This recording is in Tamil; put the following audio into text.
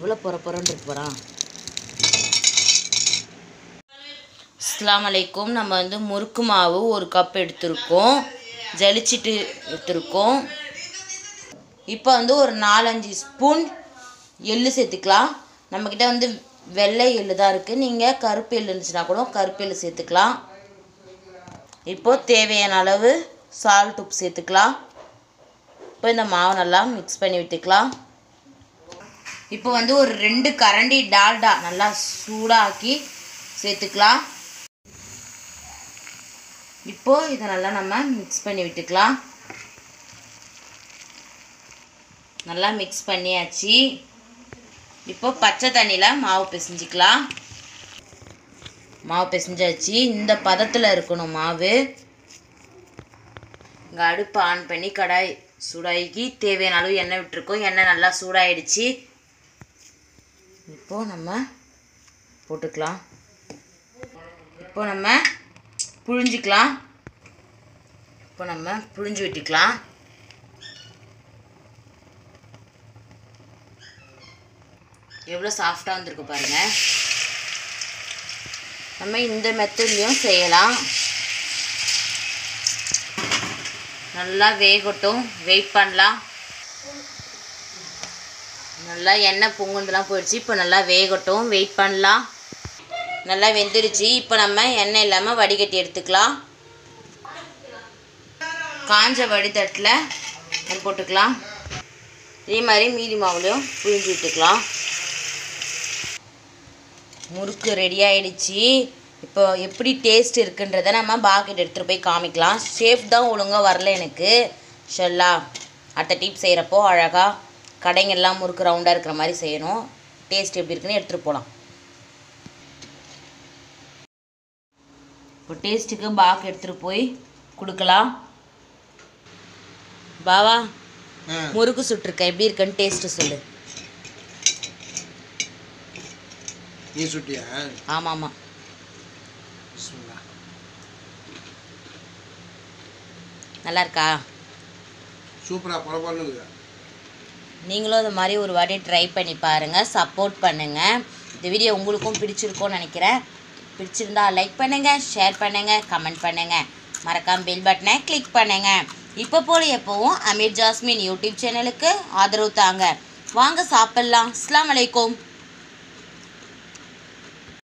எவ்வளோ பொற பொறன்னு இருக்கு போகிறான் அஸ்ஸலாமு அலைக்கும் நம்ம வந்து முறுக்கு மாவு ஒரு கப் எடுத்திருக்கோம் ஜலிச்சிட்டு எடுத்திருக்கோம் இப்போ வந்து ஒரு நாலஞ்சு ஸ்பூன் எள்ளு சேர்த்துக்கலாம் நம்மக்கிட்ட வந்து வெள்ளை எள்ளு தான் இருக்குது நீங்கள் கருப்பு எள்ளு இருந்துச்சுன்னா கூட கருப்பு எள்ளு சேர்த்துக்கலாம் இப்போது தேவையான அளவு சால்ட் உப்பு சேர்த்துக்கலாம் இப்போ இந்த மாவு நல்லா மிக்ஸ் பண்ணி விட்டுக்கலாம் இப்போ வந்து ஒரு ரெண்டு கரண்டி டால்டா நல்லா சூடாக்கி சேர்த்துக்கலாம் இப்போ இதை நல்லா நம்ம மிக்ஸ் பண்ணி விட்டுக்கலாம் நல்லா மிக்ஸ் பண்ணியாச்சு இப்போ பச்சை தண்ணியில் மாவு பிசைஞ்சிக்கலாம் மாவு பிசைஞ்சாச்சு இந்த பதத்தில் இருக்கணும் மாவு இங்கே அடுப்பு ஆன் பண்ணி கடாய் சூடாகி தேவையான அளவு எண்ணெய் விட்டுருக்கோம் எண்ணெய் நல்லா சூடாயிடுச்சு இப்போ நம்ம போட்டுக்கலாம் இப்போ நம்ம புழிஞ்சிக்கலாம் இப்போ நம்ம புழிஞ்சு விட்டுக்கலாம் எவ்வளோ சாஃப்டாக வந்திருக்கு பாருங்க நம்ம இந்த மெத்தட்லேயும் செய்யலாம் நல்லா வேகட்டும் வெயிட் பண்ணலாம் நல்லா எண்ணெய் பொங்குனதுலாம் போயிடுச்சு இப்போ நல்லா வேகட்டும் வெயிட் பண்ணலாம் நல்லா வெந்துருச்சு இப்போ நம்ம எண்ணெய் இல்லாமல் வடிகட்டி எடுத்துக்கலாம் காஞ்ச வடிதட்டில் அது போட்டுக்கலாம் இதே மாதிரி மீதி மாவுலையும் புழிஞ்சு விட்டுக்கலாம் முறுக்கு ரெடி ஆயிடுச்சு இப்போ எப்படி டேஸ்ட் இருக்குன்றதை நம்ம பாக்கெட் எடுத்துகிட்டு போய் காமிக்கலாம் ஷேப் தான் ஒழுங்காக வரல எனக்கு ஷெல்லா அடுத்த டிப் செய்கிறப்போ அழகாக கடைங்கெல்லாம் முறுக்கு ரவுண்டாக இருக்கிற மாதிரி செய்யணும் டேஸ்ட் எப்படி இருக்குன்னு எடுத்துகிட்டு போகலாம் இப்போ டேஸ்ட்டுக்கு பாக்கு எடுத்துகிட்டு போய் கொடுக்கலாம் பாவா முறுக்கு சுட்டிருக்க எப்படி இருக்குன்னு டேஸ்ட்டு சொல்லு நீ சுட்டியா ஆமாம் ஆமாம் பிஸ்மில்லா. நல்லா இருக்கா சூப்பரா பரபரன்னு இருக்குது நீங்களும் இது மாதிரி ஒரு வாட்டி ட்ரை பண்ணி பாருங்கள் சப்போர்ட் பண்ணுங்கள் இந்த வீடியோ உங்களுக்கும் பிடிச்சிருக்கும்னு நினைக்கிறேன் பிடிச்சிருந்தா லைக் பண்ணுங்கள் ஷேர் பண்ணுங்கள் கமெண்ட் பண்ணுங்கள் மறக்காம பெல் பட்டனை கிளிக் பண்ணுங்கள் இப்போ போல் எப்போவும் அமீர் ஜாஸ்மின் யூடியூப் சேனலுக்கு ஆதரவு தாங்க வாங்க சாப்பிட்லாம் அஸ்ஸலாமு அலைக்கும்